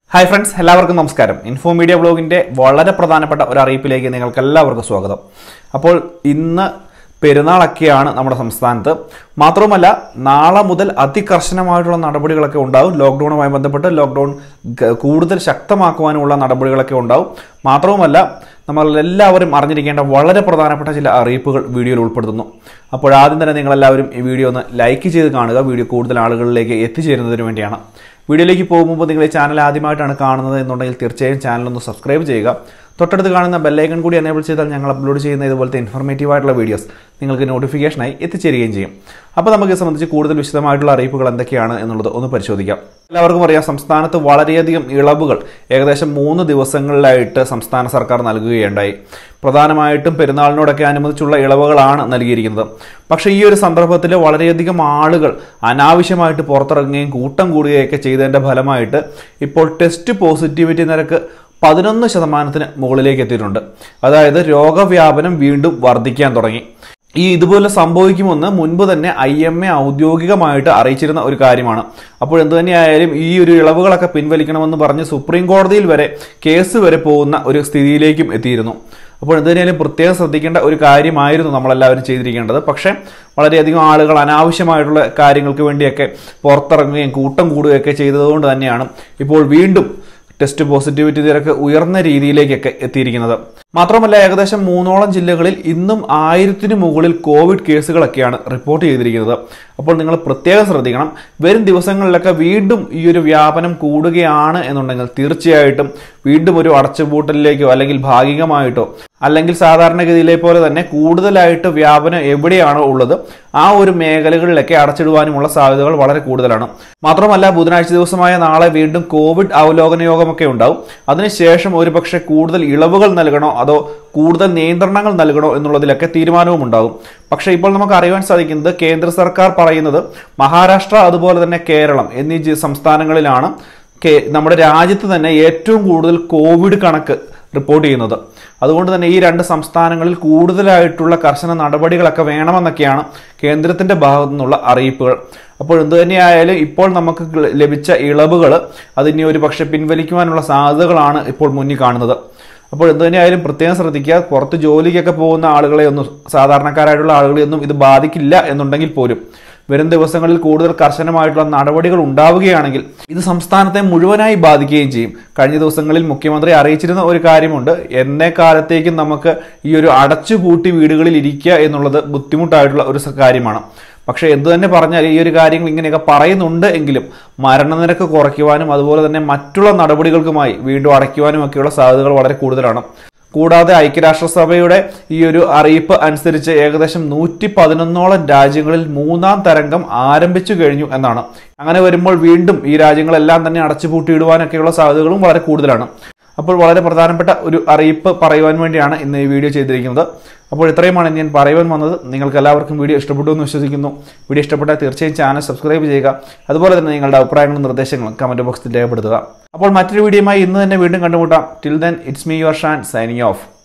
hi friends എല്ലാവർക്കും നമസ്കാരം info media ബ്ലോഗിന്റെ വളരെ പ്രധാനപ്പെട്ട ഒരു അറിയിപ്പിലേക്ക് നിങ്ങൾക്ക് എല്ലാവർക്കും സ്വാഗതം അപ്പോൾ ഇന്ന് പെരുന്നാളൊക്കെയാണ് നമ്മുടെ സംസ്ഥാനത്ത് മാത്രവുമല്ല നാളെ മുതൽ അതികർശനമായിട്ടുള്ള നടപടികളൊക്കെ ഉണ്ടാവും ലോക്ക്ഡൌണുമായി ബന്ധപ്പെട്ട് ലോക്ക്ഡൌൺ ഗ- കൂടുതൽ ശക്തമാക്കുവാനുമുള്ള നടപടികളൊക്കെ ഉണ്ടാവും മാത്രവുമല്ല നമ്മൾ എല്ലാവരും അറിഞ്ഞിരിക്കേണ്ട വളരെ പ്രധാനപ്പെട്ട ചില അറിയിപ്പുകൾ വീഡിയോയിൽ ഉൾപ്പെടുത്തുന്നു അപ്പോൾ ആദ്യം തന്നെ നിങ്ങളെല്ലാവരും ഈ വീഡിയോ ഒന്ന് ലൈക്ക് ചെയ്ത് കാണുക വീഡിയോ കൂടുതൽ ആളുകളിലേക്ക് എത്തിച്ചേരുന്നതിന് വേണ്ടിയാണ് വീഡിയോയിലേക്ക് പോകുമ്പോൾ നിങ്ങൾ ഈ ചാനൽ ആദ്യമായിട്ടാണ് കാണുന്നത് എന്നുണ്ടെങ്കിൽ തീർച്ചയായും ചാനൽ ഒന്ന് സബ്സ്ക്രൈബ് ചെയ്യുക തൊട്ടടുത്ത് കാണുന്ന ബെല്ലൈക്കൺ കൂടി എനേബിൾ ചെയ്താൽ ഞങ്ങൾ അപ്ലോഡ് ചെയ്യുന്ന ഇതുപോലത്തെ ഇൻഫോർമേറ്റീവ് ആയിട്ടുള്ള വീഡിയോസ് നിങ്ങൾക്ക് നോട്ടിഫിക്കേഷനായി എത്തിച്ചേരുകയും ചെയ്യും അപ്പോൾ നമുക്ക് ഇത് സംബന്ധിച്ച് കൂടുതൽ വിശദമായിട്ടുള്ള അറിയിപ്പുകൾ എന്തൊക്കെയാണ് എന്നുള്ളത് ഒന്ന് പരിശോധിക്കാം എല്ലാവർക്കും അറിയാം സംസ്ഥാനത്ത് വളരെയധികം ഇളവുകൾ ഏകദേശം മൂന്ന് ദിവസങ്ങളിലായിട്ട് സംസ്ഥാന സർക്കാർ നൽകുകയുണ്ടായി പ്രധാനമായിട്ടും പെരുന്നാളിനോടൊക്കെ അനുബന്ധിച്ചുള്ള ഇളവുകളാണ് നൽകിയിരിക്കുന്നത് പക്ഷേ ഈ ഒരു സന്ദർഭത്തിൽ വളരെയധികം ആളുകൾ അനാവശ്യമായിട്ട് പുറത്തിറങ്ങുകയും കൂട്ടം കൂടുകയൊക്കെ ചെയ്തതിൻ്റെ ഫലമായിട്ട് ഇപ്പോൾ ടെസ്റ്റ് പോസിറ്റിവിറ്റി നിരക്ക് പതിനൊന്ന് ശതമാനത്തിന് മുകളിലേക്ക് എത്തിയിട്ടുണ്ട് അതായത് രോഗവ്യാപനം വീണ്ടും വർദ്ധിക്കാൻ തുടങ്ങി ഈ ഇതുപോലെ സംഭവിക്കുമെന്ന് മുൻപ് തന്നെ ഐ എം എ ഔദ്യോഗികമായിട്ട് അറിയിച്ചിരുന്ന ഒരു കാര്യമാണ് അപ്പോൾ എന്തു തന്നെയായാലും ഈ ഒരു ഇളവുകളൊക്കെ പിൻവലിക്കണമെന്ന് പറഞ്ഞ് സുപ്രീം കോടതിയിൽ വരെ കേസ് വരെ പോകുന്ന ഒരു സ്ഥിതിയിലേക്കും എത്തിയിരുന്നു അപ്പോൾ എന്ത് തന്നെയാലും പ്രത്യേകം ശ്രദ്ധിക്കേണ്ട ഒരു കാര്യമായിരുന്നു നമ്മളെല്ലാവരും ചെയ്തിരിക്കേണ്ടത് പക്ഷേ വളരെയധികം ആളുകൾ അനാവശ്യമായിട്ടുള്ള കാര്യങ്ങൾക്ക് വേണ്ടിയൊക്കെ പുറത്തിറങ്ങുകയും കൂട്ടം കൂടുകയൊക്കെ ചെയ്തതുകൊണ്ട് തന്നെയാണ് ഇപ്പോൾ വീണ്ടും ടെസ്റ്റ് പോസിറ്റിവിറ്റി നിരക്ക് ഉയർന്ന രീതിയിലേക്കൊക്കെ എത്തിയിരിക്കുന്നത് മാത്രമല്ല ഏകദേശം മൂന്നോളം ജില്ലകളിൽ ഇന്നും ആയിരത്തിന് മുകളിൽ കോവിഡ് കേസുകളൊക്കെയാണ് റിപ്പോർട്ട് ചെയ്തിരിക്കുന്നത് അപ്പോൾ നിങ്ങൾ പ്രത്യേകം ശ്രദ്ധിക്കണം വരും ദിവസങ്ങളിലൊക്കെ വീണ്ടും ഈ ഒരു വ്യാപനം കൂടുകയാണ് എന്നുണ്ടെങ്കിൽ തീർച്ചയായിട്ടും വീണ്ടും ഒരു അടച്ചുപൂട്ടലിലേക്കോ അല്ലെങ്കിൽ ഭാഗികമായിട്ടോ അല്ലെങ്കിൽ സാധാരണഗതിയിലെ പോലെ തന്നെ കൂടുതലായിട്ട് വ്യാപനം എവിടെയാണോ ഉള്ളത് ആ ഒരു മേഖലകളിലൊക്കെ അടച്ചിടുവാനുമുള്ള സാധ്യതകൾ വളരെ കൂടുതലാണ് മാത്രമല്ല ബുധനാഴ്ച ദിവസമായ നാളെ വീണ്ടും കോവിഡ് അവലോകന യോഗമൊക്കെ ഉണ്ടാവും അതിനുശേഷം ഒരുപക്ഷെ കൂടുതൽ ഇളവുകൾ നൽകണോ അതോ കൂടുതൽ നിയന്ത്രണങ്ങൾ നൽകണോ എന്നുള്ളതിലൊക്കെ തീരുമാനവും ഉണ്ടാകും പക്ഷേ ഇപ്പോൾ നമുക്ക് അറിയാൻ സാധിക്കുന്നത് കേന്ദ്ര സർക്കാർ പറയുന്നത് മഹാരാഷ്ട്ര അതുപോലെ തന്നെ കേരളം എന്നീ ജി- സംസ്ഥാനങ്ങളിലാണ് കേ- നമ്മുടെ രാജ്യത്ത് തന്നെ ഏറ്റവും കൂടുതൽ കോവിഡ് കണക്ക് റിപ്പോർട്ട് ചെയ്യുന്നത് അതുകൊണ്ട് തന്നെ ഈ രണ്ട് സംസ്ഥാനങ്ങളിൽ കൂടുതലായിട്ടുള്ള കർശന നടപടികളൊക്കെ വേണമെന്നൊക്കെയാണ് കേന്ദ്രത്തിന്റെ ഭാഗത്തു നിന്നുള്ള അറിയിപ്പുകൾ അപ്പോൾ എന്തു തന്നെയായാലും ഇപ്പോൾ നമുക്ക് ഗ്ല- ലഭിച്ച ഇളവുകൾ അതിനി ഒരു പക്ഷെ പിൻവലിക്കുവാനുള്ള സാധ്യതകളാണ് ഇപ്പോൾ മുന്നിൽ കാണുന്നത് അപ്പോൾ എന്തു തന്നെയായാലും പ്രത്യേകം ശ്രദ്ധിക്കുക പുറത്ത് ജോലിക്കൊക്കെ പോകുന്ന ആളുകളെ ഒന്നും സാധാരണക്കാരായിട്ടുള്ള ആളുകളെ ഒന്നും ഇത് ബാധിക്കില്ല എന്നുണ്ടെങ്കിൽ പോലും വരും ദിവസങ്ങളിൽ കൂടുതൽ കർശനമായിട്ടുള്ള നടപടികൾ ഉണ്ടാവുകയാണെങ്കിൽ ഇത് സംസ്ഥാനത്തെ മുഴുവനായി ബാധിക്കുകയും ചെയ്യും കഴിഞ്ഞ ദിവസങ്ങളിൽ മുഖ്യമന്ത്രി അറിയിച്ചിരുന്ന ഒരു കാര്യമുണ്ട് എന്നേ കാലത്തേക്കും നമുക്ക് ഈ ഒരു അടച്ചുപൂട്ടി വീടുകളിൽ ഇരിക്കുക എന്നുള്ളത് ബുദ്ധിമുട്ടായിട്ടുള്ള ഒരു സ- കാര്യമാണ് പക്ഷേ എന്തു തന്നെ പറഞ്ഞാൽ ഈ ഒരു കാര്യങ്ങൾ ഇങ്ങനെയൊക്കെ പറയുന്നുണ്ട് എങ്കിലും മരണനിരക്ക് കുറയ്ക്കുവാനും അതുപോലെ തന്നെ മറ്റുള്ള നടപടികൾക്കുമായി വീണ്ടും അടയ്ക്കുവാനും ഒക്കെയുള്ള സാധ്യതകൾ വളരെ കൂടുതലാണ് കൂടാതെ ഐക്യരാഷ്ട്രസഭയുടെ ഈ ഒരു അറിയിപ്പ് അനുസരിച്ച് ഏകദേശം നൂറ്റി പതിനൊന്നോളം രാജ്യങ്ങളിൽ മൂന്നാം തരംഗം ആരംഭിച്ചു കഴിഞ്ഞു എന്നാണ് അങ്ങനെ വരുമ്പോൾ വീണ്ടും ഈ രാജ്യങ്ങളെല്ലാം തന്നെ അടച്ചുപൂട്ടിയിടുവാനൊക്കെയുള്ള സാധ്യതകളും വളരെ കൂടുതലാണ് അപ്പോൾ വളരെ പ്രധാനപ്പെട്ട ഒരു അറിയിപ്പ് പറയുവാൻ വേണ്ടിയാണ് ഇന്ന് ഈ വീഡിയോ ചെയ്തിരിക്കുന്നത് അപ്പോൾ ഇത്രയുമാണ് ഞാൻ പറയുവാൻ വന്നത് നിങ്ങൾക്ക് എല്ലാവർക്കും വീഡിയോ ഇഷ്ടപ്പെട്ടു എന്ന് വിശ്വസിക്കുന്നു വീഡിയോ ഇഷ്ടപ്പെട്ടാൽ തീർച്ചയായും ചാനൽ സബ്സ്ക്രൈബ് ചെയ്യുക അതുപോലെ തന്നെ നിങ്ങളുടെ അഭിപ്രായങ്ങളും നിർദ്ദേശങ്ങളും കമന്റ് ബോക്സിൽ രേഖപ്പെടുത്തുക അപ്പോൾ മറ്റൊരു വീഡിയോയുമായി ഇന്ന് തന്നെ വീണ്ടും കണ്ടുമുട്ടാം till then it's me your Shan signing of